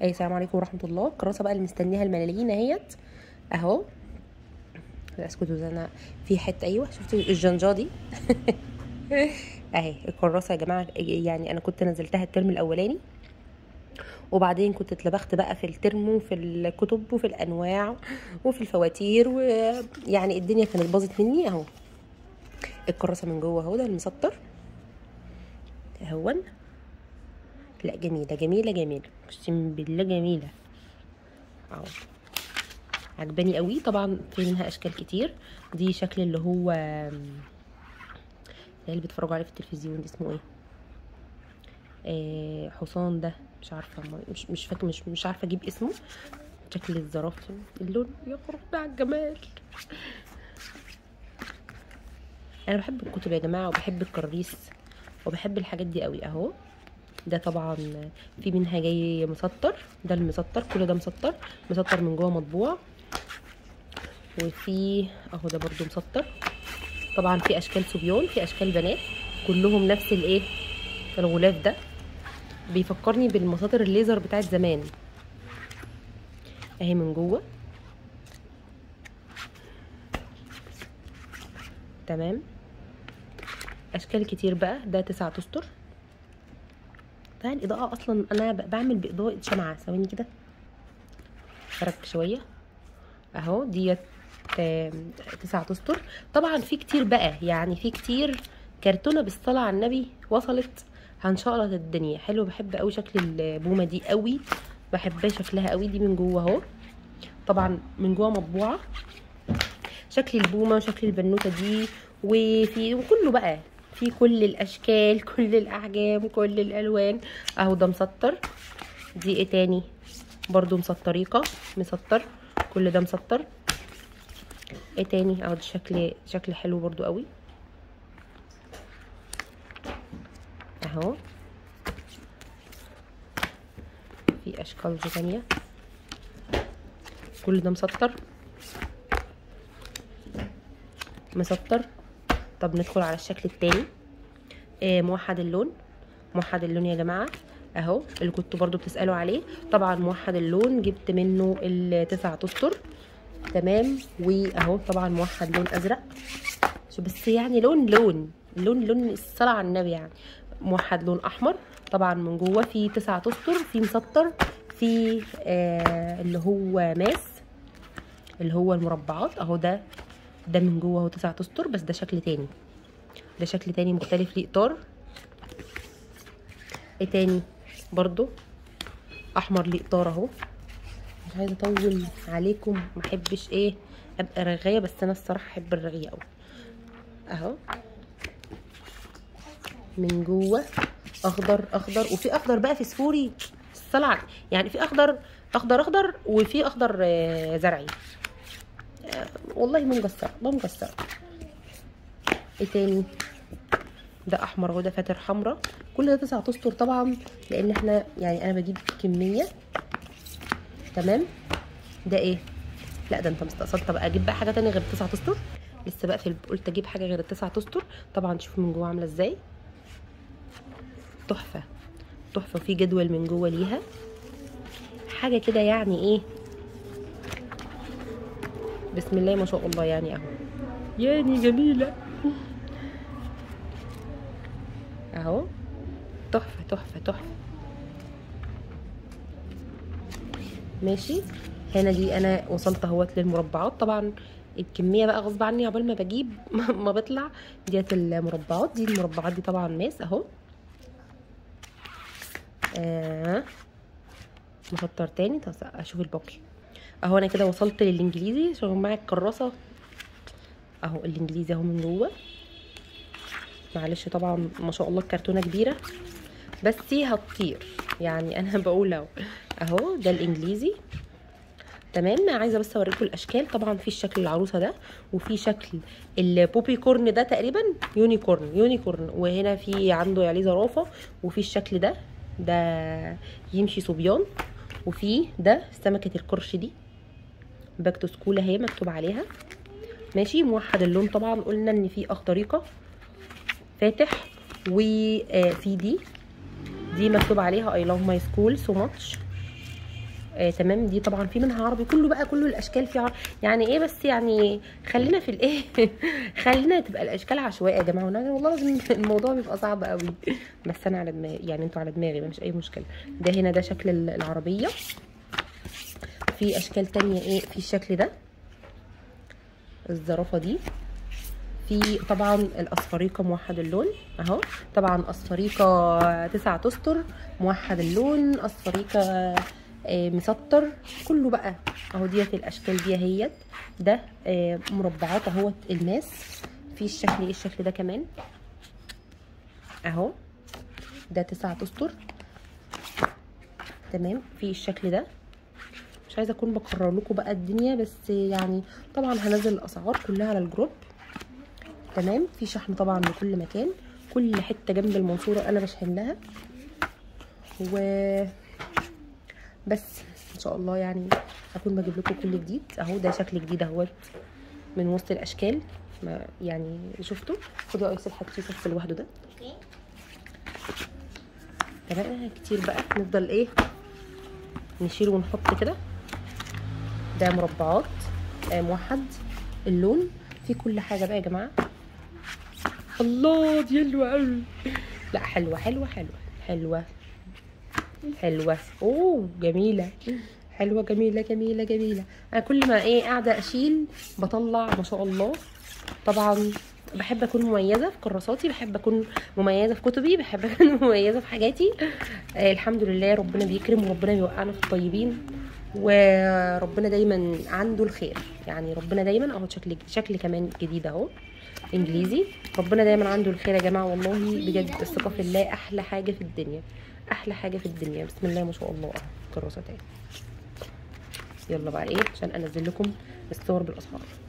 اي السلام عليكم ورحمه الله الكراسه بقى اللي مستنيها الملايين اهيت اهو لا اسكتوا ده انا في حته ايوه شفتوا الجنجه دي اهي الكراسه يا جماعه يعني انا كنت نزلتها الترم الاولاني وبعدين كنت اتلبخت بقى في الترم وفي الكتب وفي الانواع وفي الفواتير ويعني الدنيا كانت باظت مني اهو الكراسه من جوه اهو ده المسطر اهون لا جميله جميله جميله اقسم بالله جميله اهو عجباني قوي طبعا في منها اشكال كتير دي شكل اللي هو اللي بيتفرجوا عليه في التلفزيون دي اسمه ايه آه حصان ده مش عارفه مش مش فاكره مش مش عارفه اجيب اسمه شكل الزرافه اللون يا ربي على الجمال انا بحب الكتب يا جماعه وبحب الكراريس وبحب الحاجات دي قوي اهو ده طبعا في منها جاي مسطر ده المسطر كل ده مسطر مسطر من جوه مطبوع وفي اهو ده برضو مسطر طبعا في اشكال صبيان في اشكال بنات كلهم نفس الايه الغلاف ده بيفكرني بالمساطر الليزر بتاعت زمان اهي من جوه تمام اشكال كتير بقى ده تسعة اسطر ده الاضاءه اصلا انا بعمل باضاءه شمعه ثواني كده فرق شويه اهو ديت تسعة اسطر طبعا في كتير بقى يعني في كتير كرتونه بالصلاه على النبي وصلت هنشقلط الدنيا حلو بحب قوي شكل البومه دي قوي بحبها شكلها قوي دي من جوه اهو طبعا من جوه مطبوعه شكل البومه وشكل البنوته دي وفي وكله بقى في كل الاشكال كل الاحجام كل الالوان اهو ده مسطر دي ايه تاني برضو مسطريقه مسطر كل ده مسطر ايه تاني اهو ده شكل شكل حلو برضو قوي اهو في اشكال تانية كل ده مسطر مسطر طب ندخل على الشكل التاني آه موحد اللون موحد اللون يا جماعه اهو اللي كنتوا برضو بتسالوا عليه طبعا موحد اللون جبت منه التسعة اسطر تمام واهو طبعا موحد لون ازرق شو بس يعني لون لون لون لون الصلاه على النبي يعني موحد لون احمر طبعا من جوه في تسعة اسطر في مسطر في آه اللي هو ماس اللي هو المربعات اهو ده ده من جوه اهو تسعة اسطر بس ده شكل تاني ده شكل تاني مختلف ليه اطار ايه تاني برضو احمر ليه اطار اهو مش عايزه اطول عليكم محبش ايه ابقى رغايه بس انا الصراحه احب الرغيه قوي اهو من جوه اخضر اخضر وفي اخضر بقى فسفوري الصلع يعني في اخضر اخضر اخضر وفي اخضر زرعي والله ما مقصر ما مقصر ايه تاني ده احمر وده فاتر حمرا كل ده تسعة اسطر طبعا لان احنا يعني انا بجيب كميه تمام ده ايه لا ده انت مستقصد طب اجيب بقى حاجه تانية غير التسعة اسطر لسه بقى في قلت اجيب حاجه غير التسعة اسطر طبعا شوفوا من جوه عامله ازاي تحفه تحفه وفي جدول من جوه ليها حاجه كده يعني ايه بسم الله ما شاء الله يعني اهو يعني جميله اهو تحفه تحفه تحفه ماشي هنا دي انا وصلت اهوت للمربعات طبعا الكميه بقى غصب عني عقبال ما بجيب ما بطلع ديت المربعات دي المربعات دي طبعا ماس اهو آه. مسطر تاني اشوف الباقي اهو انا كده وصلت للانجليزي شوفوا معايا الكراسه اهو الانجليزي اهو من جوه معلش طبعا ما شاء الله الكرتونه كبيره بس هتطير يعني انا بقول اهو اهو ده الانجليزي تمام عايزه بس اوريكم الاشكال طبعا في الشكل العروسه ده وفي شكل البوبي كورن ده تقريبا يونيكورن يونيكورن وهنا في عنده عليه زرافه وفي الشكل ده ده يمشي صبيان وفي ده سمكه القرش دي باك تو سكول اهي مكتوب عليها ماشي موحد اللون طبعا قلنا ان في اخضريقه فاتح وفي دي دي مكتوب عليها اي لاف ماي سكول سو ماتش آه تمام دي طبعا في منها عربي كله بقى كله الاشكال في عربي يعني ايه بس يعني خلينا في الايه خلينا تبقى الاشكال عشوائيه يا جماعه والله والله لازم الموضوع بيبقى صعب قوي بس انا على دماغي يعني انتوا على دماغي مفيش اي مشكله ده هنا ده شكل ال- العربيه في اشكال تانية ايه في الشكل ده الزرافه دي في طبعا الاصفريقه موحد اللون اهو طبعا اصفريقه تسعة اسطر موحد اللون اصفريقه آه، مسطر كله بقى اهو ديت الاشكال دي اهيت ده آه، مربعات اهوت الماس في الشكل ايه الشكل ده كمان اهو ده تسعة اسطر تمام في الشكل ده مش عايزه اكون بكرر لكم بقى الدنيا بس يعني طبعا هنزل الاسعار كلها على الجروب تمام في شحن طبعا لكل مكان كل حته جنب المنصوره انا بشحن لها و بس ان شاء الله يعني هكون بجيب لكم كل جديد اهو ده شكل جديد اهوت من وسط الاشكال ما يعني شفتوا خدوا ايس الحاجتي في لوحده ده اوكي تمام كتير بقى نفضل ايه نشيل ونحط كده ده مربعات آه، موحد اللون في كل حاجه بقى يا جماعه الله دي حلوه قوي لا حلوه حلوه حلوه حلوه حلوه اوه جميله حلوه جميله جميله جميله انا كل ما ايه قاعده اشيل بطلع ما شاء الله طبعا بحب اكون مميزه في كراساتي بحب اكون مميزه في كتبي بحب اكون مميزه في حاجاتي آه الحمد لله ربنا بيكرم وربنا بيوقعنا في الطيبين وربنا دايما عنده الخير يعني ربنا دايما اهو شكل شكل كمان جديد اهو انجليزي ربنا دايما عنده الخير يا جماعه والله بجد الثقه في الله احلى حاجه في الدنيا احلى حاجه في الدنيا بسم الله ما شاء الله اهو كراسات اهي يلا بقى ايه عشان انزل لكم الصور بالاسعار